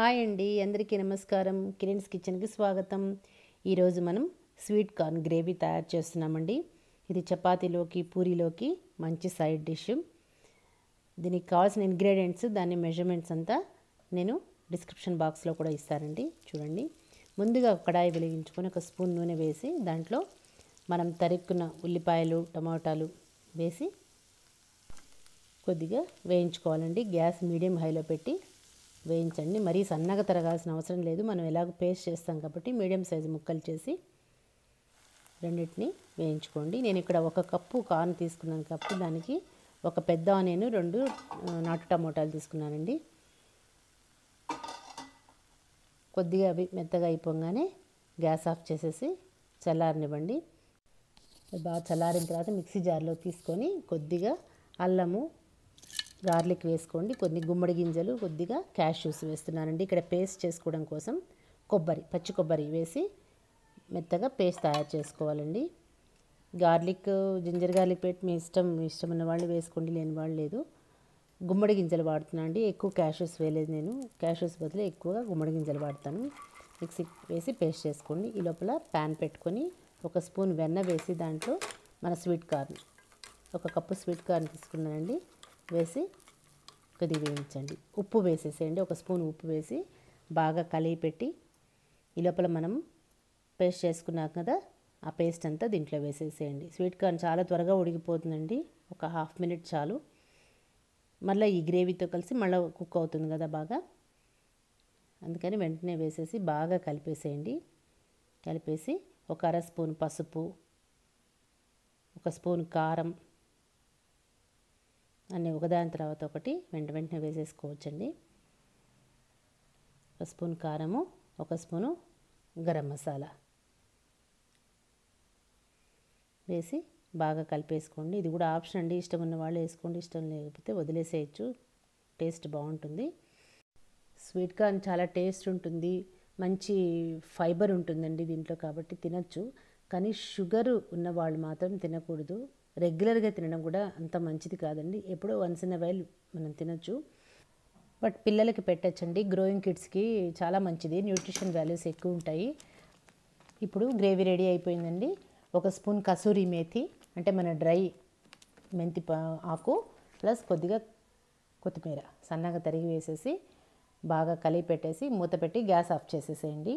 hi అండి అందరికీ నమస్కారం కిరణ్స్ కిచెన్కి స్వాగతం ఈరోజు మనం స్వీట్ కార్న్ గ్రేవీ తయారు చేస్తున్నామండి ఇది చపాతీలోకి పూరీలోకి మంచి సైడ్ డిష్ దీనికి కావాల్సిన ఇంగ్రీడియంట్స్ దాని మెజర్మెంట్స్ అంతా నేను డిస్క్రిప్షన్ బాక్స్లో కూడా ఇస్తానండి చూడండి ముందుగా ఒక కడాయి వెలిగించుకొని ఒక స్పూన్ నూనె వేసి దాంట్లో మనం తరుక్కున్న ఉల్లిపాయలు టమాటాలు వేసి కొద్దిగా వేయించుకోవాలండి గ్యాస్ మీడియం హైలో పెట్టి వేయించండి మరీ సన్నగా తరగాల్సిన అవసరం లేదు మనం ఎలాగో పేస్ట్ చేస్తాం కాబట్టి మీడియం సైజు ముక్కలు చేసి రెండింటిని వేయించుకోండి నేను ఇక్కడ ఒక కప్పు కార్న్ తీసుకున్నాను కప్పు దానికి ఒక పెద్ద ఆనియన్ రెండు నాటు టమోటాలు తీసుకున్నానండి కొద్దిగా అవి మెత్తగా అయిపోగానే గ్యాస్ ఆఫ్ చేసేసి చల్లారనివ్వండి బాగా చల్లారిన తర్వాత మిక్సీ జార్లో తీసుకొని కొద్దిగా అల్లము గార్లిక్ వేసుకోండి కొన్ని గుమ్మడి గింజలు కొద్దిగా క్యాష్యూస్ వేస్తున్నానండి ఇక్కడ పేస్ట్ చేసుకోవడం కోసం కొబ్బరి పచ్చి కొబ్బరి వేసి మెత్తగా పేస్ట్ తయారు చేసుకోవాలండి గార్లిక్ జింజర్ గార్లిక్ పెట్టి మీ ఇష్టం మీ ఇష్టం ఉన్న వాళ్ళు వేసుకోండి లేని వాళ్ళు లేదు గుమ్మడి గింజలు వాడుతున్నా అండి ఎక్కువ క్యాషెస్ వేయలేదు నేను క్యాషెస్ బదులు ఎక్కువగా గుమ్మడి గింజలు వాడతాను మిక్సీ వేసి పేస్ట్ చేసుకోండి ఈ లోపల ప్యాన్ పెట్టుకొని ఒక స్పూన్ వెన్న వేసి దాంట్లో మన స్వీట్ కార్న్ ఒక కప్పు స్వీట్ కార్న్ తీసుకున్నానండి వేసి కొద్దిగా వేయించండి ఉప్పు వేసేసేయండి ఒక స్పూన్ ఉప్పు వేసి బాగా కలిగి పెట్టి ఈ లోపల మనం పేస్ట్ చేసుకున్నాం కదా ఆ పేస్ట్ అంతా దీంట్లో వేసేసేయండి స్వీట్ కార్న్ చాలా త్వరగా ఉడికిపోతుందండి ఒక హాఫ్ మినిట్ చాలు మళ్ళీ ఈ గ్రేవీతో కలిసి మళ్ళీ కుక్ అవుతుంది కదా బాగా అందుకని వెంటనే వేసేసి బాగా కలిపేసేయండి కలిపేసి ఒక అర స్పూన్ పసుపు ఒక స్పూన్ కారం అన్నీ ఒకదాని తర్వాత ఒకటి వెంట వెంటనే వేసేసుకోవచ్చండి ఒక స్పూన్ కారము ఒక స్పూను గరం మసాలా వేసి బాగా కలిపేసుకోండి ఇది కూడా ఆప్షన్ అండి ఇష్టం ఉన్న వాళ్ళు వేసుకోండి ఇష్టం లేకపోతే వదిలేసేయచ్చు టేస్ట్ బాగుంటుంది స్వీట్ కార్న్ చాలా టేస్ట్ ఉంటుంది మంచి ఫైబర్ ఉంటుందండి దీంట్లో కాబట్టి తినచ్చు కానీ షుగర్ ఉన్న వాళ్ళు మాత్రం తినకూడదు రెగ్యులర్గా తినడం కూడా అంత మంచిది కాదండి ఎప్పుడో వన్స్ ఇన్ వైల్ మనం తినచ్చు బట్ పిల్లలకి పెట్టచ్చండి గ్రోయింగ్ కిడ్స్కి చాలా మంచిది న్యూట్రిషన్ వాల్యూస్ ఎక్కువ ఉంటాయి ఇప్పుడు గ్రేవీ రెడీ అయిపోయిందండి ఒక స్పూన్ కసూరి మేతి అంటే మన డ్రై మెంతి ఆకు ప్లస్ కొద్దిగా కొత్తిమీర సన్నగా తరిగి వేసేసి బాగా కలిపి పెట్టేసి మూత పెట్టి గ్యాస్ ఆఫ్ చేసేసేయండి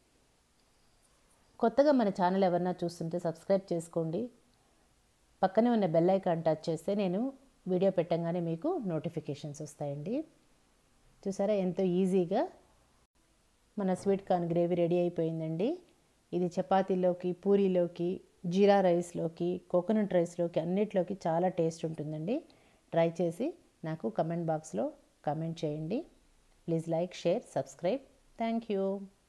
కొత్తగా మన ఛానల్ ఎవరన్నా చూస్తుంటే సబ్స్క్రైబ్ చేసుకోండి పక్కనే ఉన్న బెల్ ఐకాన్ టచ్ చేస్తే నేను వీడియో పెట్టంగానే మీకు నోటిఫికేషన్స్ వస్తాయండి చూసారా ఎంతో ఈజీగా మన స్వీట్ కార్న్ గ్రేవీ రెడీ అయిపోయిందండి ఇది చపాతీలోకి పూరీలోకి జీరా రైస్లోకి కోకోనట్ రైస్లోకి అన్నిట్లోకి చాలా టేస్ట్ ఉంటుందండి ట్రై చేసి నాకు కమెంట్ బాక్స్లో కమెంట్ చేయండి please like share subscribe thank you